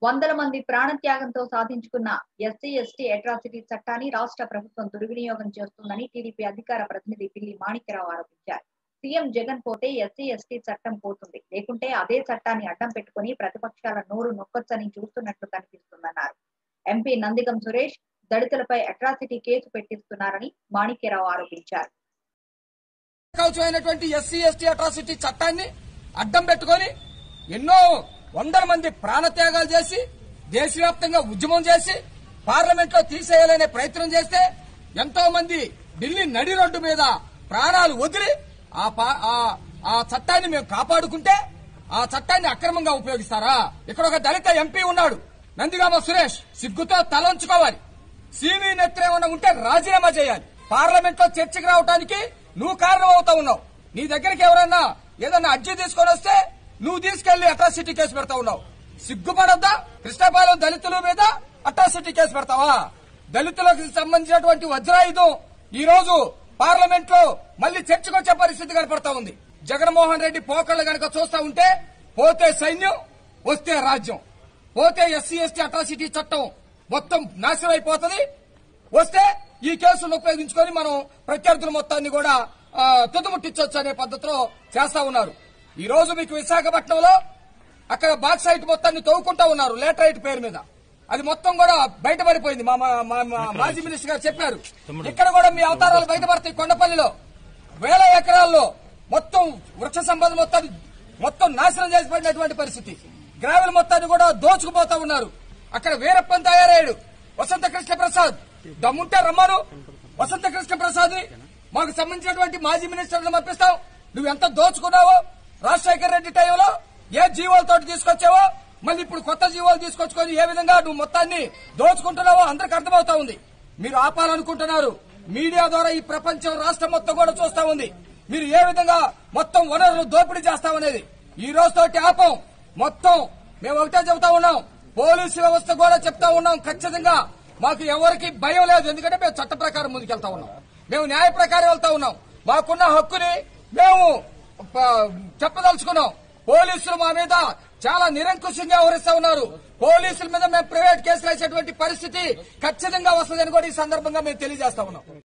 వందల మంది ప్రాణత్యాగంతో సాధించుకున్న ఎస్సీ ఎస్టీ అట్రాసిటీ చట్టాన్ని రాష్ట్ర ప్రభుత్వం దుర్వినియోగం చేస్తుందని టీడీపీ అధికార ప్రతినిధి పిల్లి మాణిక్యరావు ఆరోపించారు సీఎం జగన్ పోతే ఎస్సీ ఎస్టీ చట్టం పోతుంది లేకుంటే అదే చట్టాన్ని అడ్డం పెట్టుకుని ప్రతిపక్షాల నోరు నొక్కొచ్చని చూస్తున్నట్లు కనిపిస్తుందన్నారు ఎంపీ నందిగం సురేష్ దళితులపై అట్రాసిటీ కేసు పెట్టిస్తున్నారని మాణిక్యరావు ఆరోపించారు కవచమైనటువంటి ఎస్సీ ఎస్టీ అట్రాసిటీ చట్టాన్ని అడ్డం పెట్టుకొని ఎన్నో వందల మంది ప్రాణత్యాగాలు చేసి దేశవ్యాప్తంగా ఉద్యమం చేసి పార్లమెంట్ లో తీసేయాలనే ప్రయత్నం చేస్తే ఎంతో మంది ఢిల్లీ నడి రోడ్డు మీద ప్రాణాలు వదిలి ఆ పా- ఆ- ఆ చట్టాన్ని మేము కాపాడుకుంటే ఆ చట్టాన్ని అక్రమంగా ఉపయోగిస్తారా ఇక్కడ ఒక దళిత ఎంపీ ఉన్నాడు నందిగామ సురేష్ సిగ్గుతో తలంచుకోవాలి సివి నెత్తురు ఏమన్నా ఉంటే రాజీనామా చేయాలి పార్లమెంట్ లో చర్చకు రావడానికి నువ్వు కారణం అవుతా ఉన్నావు నీ దగ్గరికి ఎవరన్నా ఏదన్నా అర్జీ తీసుకొని వస్తే నువ్వు తీసుకెళ్లి అట్రాసిటీ కేసు పెడతా ఉన్నావు సిగ్గుపడొద్దా కృష్ణపాలెం దళితుల మీద అట్రాసిటీ కేసు పెడతావా దళితులకు సంబంధించినటువంటి వజ్రాయుధం ఈ రోజు పార్లమెంట్ లో మళ్ళీ చర్చకు వచ్చే పరిస్థితి కనపడతా ఉంది జగన్మోహన్ రెడ్డి పోకళ్ళు గనక చూస్తా ఉంటే పోతే సైన్యం వస్తే రాజ్యం పోతే ఎస్సీ ఎస్టీ అట్రాసిటీ చట్టం మొత్తం నాశనం అయిపోతుంది వస్తే ఈ కేసులను ఉపయోగించుకొని మనం ప్రత్యర్థుల మొత్తాన్ని కూడా ఆ, తుదముట్టించవచ్చు అనే పద్ధతిలో చేస్తా ఉన్నారు ఈ రోజు మీకు విశాఖపట్నంలో అక్కడ బాక్సైట్ మొత్తాన్ని తవ్వుకుంటా ఉన్నారు లేటరైట్ పేరు మీద అది మొత్తం కూడా బయటపడిపోయింది మా మా- మా- మా మాజీ మినిస్టర్ గారు చెప్పారు ఇక్కడ కూడా మీ అవతారాలు బయటపడతాయి కొండపల్లిలో వేల ఎకరాల్లో మొత్తం వృక్ష సంపద మొత్తాన్ని మొత్తం నాశనం చేసి పడినటువంటి పరిస్థితి గ్రావెల్ మొత్తాన్ని కూడా దోచుకుపోతా ఉన్నారు అక్కడ వీరప్పన్ తయారయ్యాడు వసంత కృష్ణ ప్రసాద్ దమ్ముంటే రమ్మను వసంత కృష్ణ ప్రసాద్ ని మాకు సంబంధించినటువంటి మాజీ మినిస్టర్లను పంపిస్తాం నువ్వు ఎంత దోచుకున్నావో రాజశేఖర రెడ్డి టైంలో ఏ జీవోలతో తీసుకొచ్చావో మళ్ళీ ఇప్పుడు కొత్త జీవోలు తీసుకొచ్చుకొని ఏ విధంగా నువ్వు మొత్తాన్ని దోచుకుంటున్నావో అందరికి అర్థమవుతా ఉంది మీరు ఆపాలనుకుంటున్నారు మీడియా ద్వారా ఈ ప్రపంచం రాష్ట్రం మొత్తం కూడా చూస్తా ఉంది మీరు ఏ విధంగా మొత్తం వనరులు దోపిడీ చేస్తామనేది ఈ రోజుతోటి ఆపం మొత్తం మేము ఒకటే చెబుతా ఉన్నాం పోలీసు వ్యవస్థ కూడా చెప్తా ఉన్నాం ఖచ్చితంగా మాకు ఎవరికి భయం లేదు ఎందుకంటే మేము చట్ట ప్రకారం ముందుకెళ్తా ఉన్నాం మేము న్యాయ ప్రకారం వెళ్తా ఉన్నాం మాకున్న హక్కుని మేము ప- చెప్పదలుచుకున్నాం పోలీసులు మా మీద చాలా నిరంకుశంగా వ్యవహరిస్తా ఉన్నారు పోలీసుల మీద మేము ప్రైవేట్ కేసులు వేసేటువంటి పరిస్థితి ఖచ్చితంగా వస్తుందని కూడా ఈ సందర్భంగా మేము తెలియజేస్తా ఉన్నాం